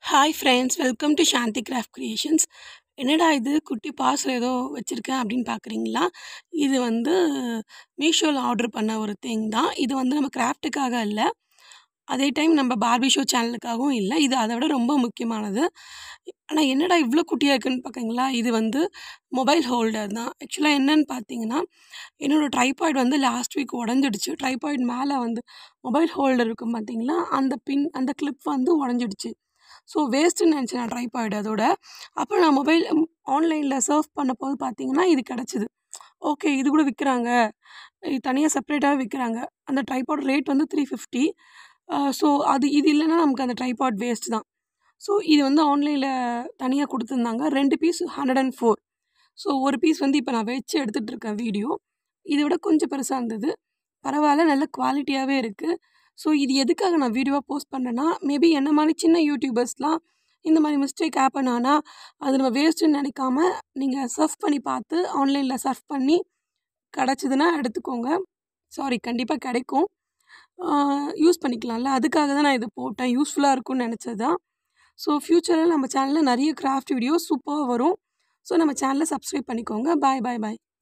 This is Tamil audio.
hi friends welcome to Shanthi craft creations என்னடா இது குட்டி பார்சல் ஏதோ வச்சுருக்கேன் அப்படின்னு பார்க்குறீங்களா இது வந்து மீஷோவில் ஆர்டர் பண்ண ஒரு திங் தான் இது வந்து நம்ம கிராஃப்ட்டுக்காக இல்லை அதே டைம் நம்ம பார்பி ஷோ சேனலுக்காகவும் இல்லை இது அதை விட ரொம்ப முக்கியமானது ஆனால் என்னடா இவ்வளோ குட்டியாக இருக்குன்னு பார்க்குறீங்களா இது வந்து மொபைல் ஹோல்டர் தான் ஆக்சுவலாக என்னன்னு பார்த்தீங்கன்னா என்னோடய ட்ரைபாய்டு வந்து லாஸ்ட் வீக் உடஞ்சிடுச்சு ட்ரைபாய்டு மேலே வந்து மொபைல் ஹோல்டர் இருக்கும் பார்த்தீங்களா அந்த பின் அந்த கிளிப் வந்து உடஞ்சிடுச்சு ஸோ வேஸ்ட்டுன்னு நினச்சேன் நான் ட்ரைபாய்டு அதோட அப்போ நான் மொபைல் ஆன்லைனில் சர்ஃப் பண்ண போது பார்த்தீங்கன்னா இது கிடச்சிது ஓகே இது கூட விற்கிறாங்க இது தனியாக செப்பரேட்டாக விற்கிறாங்க அந்த ட்ரைபாட் ரேட் வந்து த்ரீ ஃபிஃப்டி ஸோ அது இது இல்லைன்னா நமக்கு அந்த ட்ரைபாட் வேஸ்ட் தான் ஸோ இது வந்து ஆன்லைனில் தனியாக கொடுத்துருந்தாங்க ரெண்டு piece hundred and four so ஒரு பீஸ் வந்து இப்போ நான் வச்சு எடுத்துகிட்டு இருக்கேன் வீடியோ இதை விட கொஞ்சம் பெருசாக இருந்தது பரவாயில்ல நல்ல குவாலிட்டியாகவே இருக்குது ஸோ இது எதுக்காக நான் வீடியோவாக போஸ்ட் பண்ணேன்னா மேபி என்ன மாதிரி சின்ன யூடியூபர்ஸ்லாம் இந்த மாதிரி மிஸ்டேக் ஹேப்பன் ஆனால் அது நம்ம வேஸ்ட்டுன்னு நினைக்காம நீங்கள் சர்ஃப் பண்ணி பார்த்து ஆன்லைனில் சர்ஃப் பண்ணி கிடச்சிதுன்னா எடுத்துக்கோங்க சாரி கண்டிப்பாக கிடைக்கும் யூஸ் பண்ணிக்கலாம்ல அதுக்காக தான் நான் இது போட்டேன் யூஸ்ஃபுல்லாக இருக்கும்னு நினச்சது தான் ஸோ ஃப்யூச்சரில் நம்ம சேனலில் நிறைய கிராஃப்ட் வீடியோஸ் சூப்பராக வரும் ஸோ நம்ம சேனலை சப்ஸ்கிரைப் பண்ணிக்கோங்க பாய் பாய் பாய்